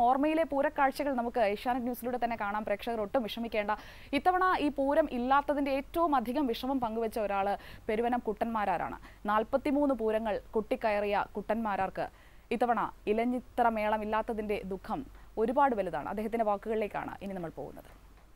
ഓർമ്മയിലെ പൂരക്കാഴ്ചകൾ നമുക്ക് ഏഷ്യാനെറ്റ് ന്യൂസിലൂടെ തന്നെ കാണാം പ്രേക്ഷകർ ഒട്ടും വിഷമിക്കേണ്ട ഇത്തവണ ഈ പൂരം ഇല്ലാത്തതിന്റെ ഏറ്റവും അധികം വിഷമം പങ്കുവെച്ച ഒരാൾ പെരുവനം കുട്ടന്മാരാരാണ് നാൽപ്പത്തിമൂന്ന് പൂരങ്ങൾ കുട്ടിക്കയറിയ കുട്ടന്മാരാർക്ക് ഇത്തവണ ഇലഞ്ഞിത്തറ മേളം ഇല്ലാത്തതിന്റെ ദുഃഖം ഒരുപാട് വലുതാണ് അദ്ദേഹത്തിന്റെ വാക്കുകളിലേക്കാണ് ഇനി നമ്മൾ പോകുന്നത്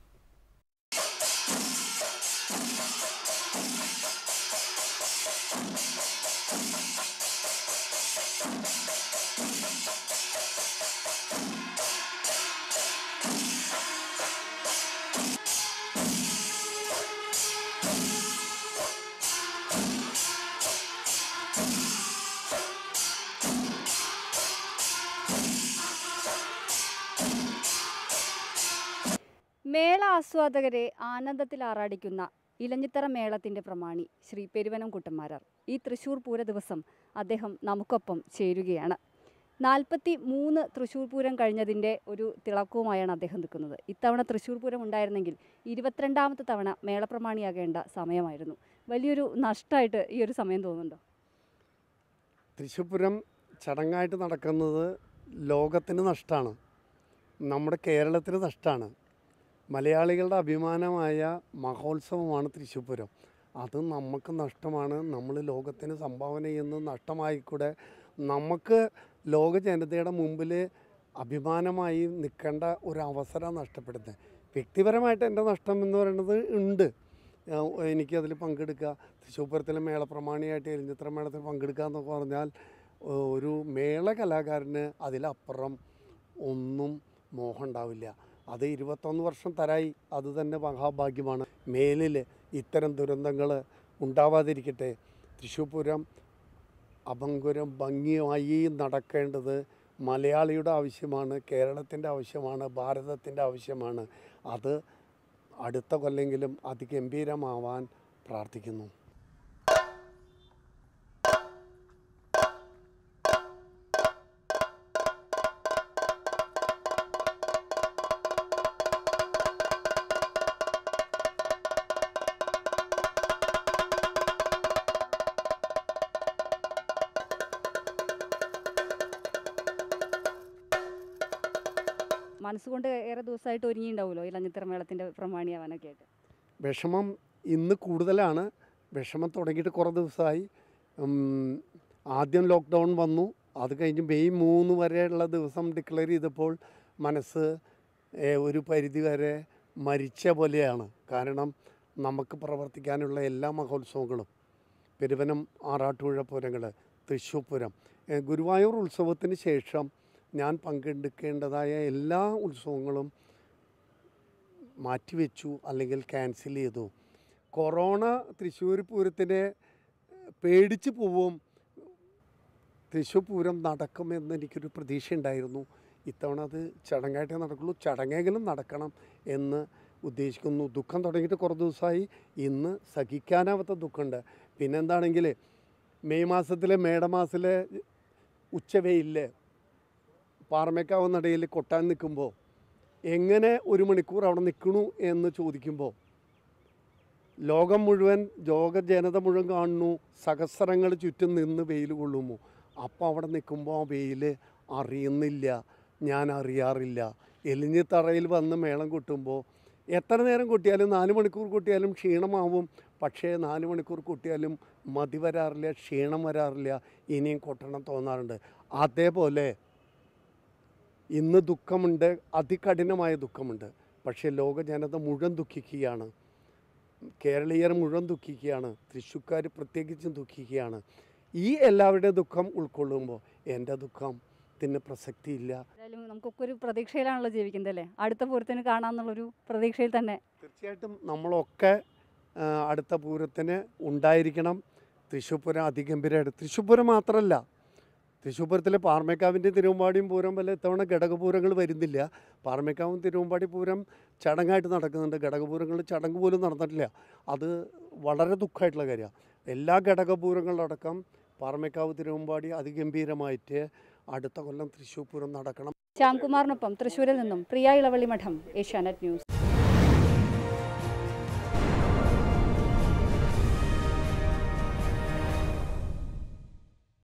മേള ആസ്വാദകരെ ആനന്ദത്തിൽ ആറാടിക്കുന്ന ഇലഞ്ഞിത്തറ മേളത്തിന്റെ പ്രമാണി ശ്രീ പെരുവനം കുട്ടന്മാരാർ ഈ തൃശൂർ പൂര ദിവസം അദ്ദേഹം നമുക്കൊപ്പം ചേരുകയാണ് നാൽപ്പത്തി മൂന്ന് തൃശ്ശൂർ പൂരം കഴിഞ്ഞതിൻ്റെ ഒരു തിളക്കവുമായാണ് അദ്ദേഹം നിൽക്കുന്നത് ഇത്തവണ തൃശ്ശൂർ പൂരം ഉണ്ടായിരുന്നെങ്കിൽ ഇരുപത്തിരണ്ടാമത്തെ തവണ മേളപ്രമാണിയാകേണ്ട സമയമായിരുന്നു വലിയൊരു നഷ്ടമായിട്ട് ഈ ഒരു സമയം തോന്നുന്നുണ്ടോ തൃശ്ശൂർപുരം ചടങ്ങായിട്ട് നടക്കുന്നത് ലോകത്തിന് നഷ്ടമാണ് നമ്മുടെ കേരളത്തിന് നഷ്ടമാണ് മലയാളികളുടെ അഭിമാനമായ മഹോത്സവമാണ് തൃശ്ശൂർപുരം അത് നമുക്ക് നഷ്ടമാണ് നമ്മൾ ലോകത്തിന് സംഭാവന ചെയ്യുന്ന നഷ്ടമായിക്കൂടെ നമുക്ക് ലോക ജനതയുടെ മുമ്പിൽ അഭിമാനമായി നിൽക്കേണ്ട ഒരു അവസരം നഷ്ടപ്പെടുന്നത് വ്യക്തിപരമായിട്ട് എൻ്റെ നഷ്ടം എന്ന് പറയുന്നത് ഉണ്ട് ഏഹ് എനിക്കതിൽ പങ്കെടുക്കുക തൃശ്ശൂർപുരത്തിലെ മേളപ്രമാണിയായിട്ട് എരിഞ്ഞിത്ര മേളത്തിൽ പങ്കെടുക്കുക എന്നൊക്കെ പറഞ്ഞാൽ ഏഹ് ഒരു മേള കലാകാരന് അതിലപ്പുറം ഒന്നും മോഹം ഉണ്ടാവില്ല അത് ഇരുപത്തൊന്ന് വർഷം തരായി അത് തന്നെ മഹാഭാഗ്യമാണ് മേലിൽ ഇത്തരം ദുരന്തങ്ങൾ ഉണ്ടാവാതിരിക്കട്ടെ തൃശ്ശൂർ പൂരം അഭങ്കുരം ഭംഗിയായി നടക്കേണ്ടത് മലയാളിയുടെ ആവശ്യമാണ് കേരളത്തിൻ്റെ ആവശ്യമാണ് ഭാരതത്തിൻ്റെ ആവശ്യമാണ് അത് അടുത്ത കൊല്ലെങ്കിലും അതിഗംഭീരമാവാൻ പ്രാർത്ഥിക്കുന്നു മനസ്സുകൊണ്ട് ഏറെ ദിവസമായിട്ട് ഒരുങ്ങിയിട്ടുണ്ടാവുമല്ലോ ഇലഞ്ഞിത്തറ മേളത്തിന്റെ പ്രമാണിയാവാനൊക്കെ ആയിട്ട് വിഷമം ഇന്ന് കൂടുതലാണ് വിഷമം തുടങ്ങിയിട്ട് കുറേ ദിവസമായി ഉം, ആദ്യം ലോക്ക്ഡൗൺ വന്നു അത് കഴിഞ്ഞ് മെയ് മൂന്ന് വരെയുള്ള ദിവസം ഡിക്ലെയർ ചെയ്തപ്പോൾ മനസ്സ് ഏ, ഒരു പരിധി വരെ മരിച്ച പോലെയാണ് കാരണം നമുക്ക് പ്രവർത്തിക്കാനുള്ള എല്ലാ മഹോത്സവങ്ങളും പെരുവനം ആറാട്ടുപുഴ പൂരങ്ങൾ തൃശ്ശൂർ പൂരം ഏ, ഗുരുവായൂർ ഉത്സവത്തിന് ശേഷം ഞാൻ പങ്കെടുക്കേണ്ടതായ എല്ലാ ഉത്സവങ്ങളും മാറ്റിവെച്ചു അല്ലെങ്കിൽ ക്യാൻസൽ ചെയ്തു കൊറോണ തൃശ്ശൂർ പൂരത്തിനെ പേടിച്ച് പോവും തൃശ്ശൂർ പൂരം നടക്കുമെന്ന് എനിക്കൊരു പ്രതീക്ഷ ഉണ്ടായിരുന്നു ഇത്തവണ അത് ചടങ്ങായിട്ടേ നടക്കുള്ളൂ ചടങ്ങെങ്കിലും നടക്കണം എന്ന് ഉദ്ദേശിക്കുന്നു ദുഃഖം തുടങ്ങിയിട്ട് കുറേ ദിവസമായി ഇന്ന് സഹിക്കാനാവാത്ത ദുഃഖമുണ്ട് പിന്നെന്താണെങ്കിൽ മെയ് മാസത്തിലെ മേടമാസത്തിലെ ഉച്ചവെയില്ലേ പാറമേക്കാവ് നടയിൽ കൊട്ടാൻ നിൽക്കുമ്പോൾ എങ്ങനെ ഒരു മണിക്കൂർ അവിടെ നിൽക്കണു എന്ന് ചോദിക്കുമ്പോൾ ലോകം മുഴുവൻ ലോക ജനത മുഴുവൻ കാണുന്നു സഹസ്രങ്ങൾ ചുറ്റും നിന്ന് വെയിൽ കൊള്ളുന്നു അപ്പോൾ അവിടെ നിൽക്കുമ്പോൾ ആ വെയിൽ അറിയുന്നില്ല ഞാൻ അറിയാറില്ല എലിഞ്ഞ് തറയിൽ വന്ന് മേളം കൊട്ടുമ്പോൾ എത്ര നേരം കൊട്ടിയാലും നാല് മണിക്കൂർ കൊട്ടിയാലും ക്ഷീണമാവും പക്ഷേ നാല് മണിക്കൂർ കൊട്ടിയാലും മതി വരാറില്ല ക്ഷീണം വരാറില്ല ഇനിയും കൊട്ടണം തോന്നാറുണ്ട് അതേപോലെ ഇന്ന് ദുഃഖമുണ്ട് അതികഠിനമായ ദുഃഖമുണ്ട് പക്ഷേ ലോക ജനത മുഴുവൻ ദുഃഖിക്കുകയാണ് കേരളീയർ മുഴുവൻ ദുഃഖിക്കുകയാണ് തൃശ്ശൂക്കാർ പ്രത്യേകിച്ചും ദുഃഖിക്കുകയാണ് ഈ എല്ലാവരുടെയും ദുഃഖം ഉൾക്കൊള്ളുമ്പോൾ എൻ്റെ ദുഃഖത്തിന് പ്രസക്തിയില്ല എന്തായാലും നമുക്കൊക്കെ ഒരു പ്രതീക്ഷയിലാണല്ലോ ജീവിക്കുന്നത് അല്ലേ അടുത്ത പൂരത്തിന് കാണാമെന്നുള്ളൊരു പ്രതീക്ഷയിൽ തന്നെ തീർച്ചയായിട്ടും നമ്മളൊക്കെ ആ, അടുത്ത പൂരത്തിന് ഉണ്ടായിരിക്കണം തൃശ്ശൂർ പൂരം അതിഗംഭീരമായിട്ട് തൃശ്ശൂർ പൂരം മാത്രമല്ല തൃശ്ശൂർ പൂരത്തിലെ പാർമേക്കാവിൻ്റെ തിരുവമ്പാടിയും പൂരം പോലെ ഇത്തവണ ഘടകപൂരങ്ങൾ വരുന്നില്ല പാർമേക്കാവും തിരുവമ്പാടി പൂരം ചടങ്ങായിട്ട് നടക്കുന്നുണ്ട് ഘടകപൂരങ്ങൾ ചടങ്ങ് പോലും നടന്നിട്ടില്ല അത് വളരെ ദുഃഖമായിട്ടുള്ള കാര്യമാണ് എല്ലാ ഘടകപൂരങ്ങളടക്കം പാർമേക്കാവ് തിരുവമ്പാടി അതിഗംഭീരമായിട്ട് അടുത്ത കൊല്ലം തൃശ്ശൂർ പൂരം നടക്കണം ശ്യാംകുമാറിനൊപ്പം തൃശ്ശൂരിൽ നിന്നും പ്രിയ ഇളവള്ളി മഠം ഏഷ്യാനെറ്റ് ന്യൂസ്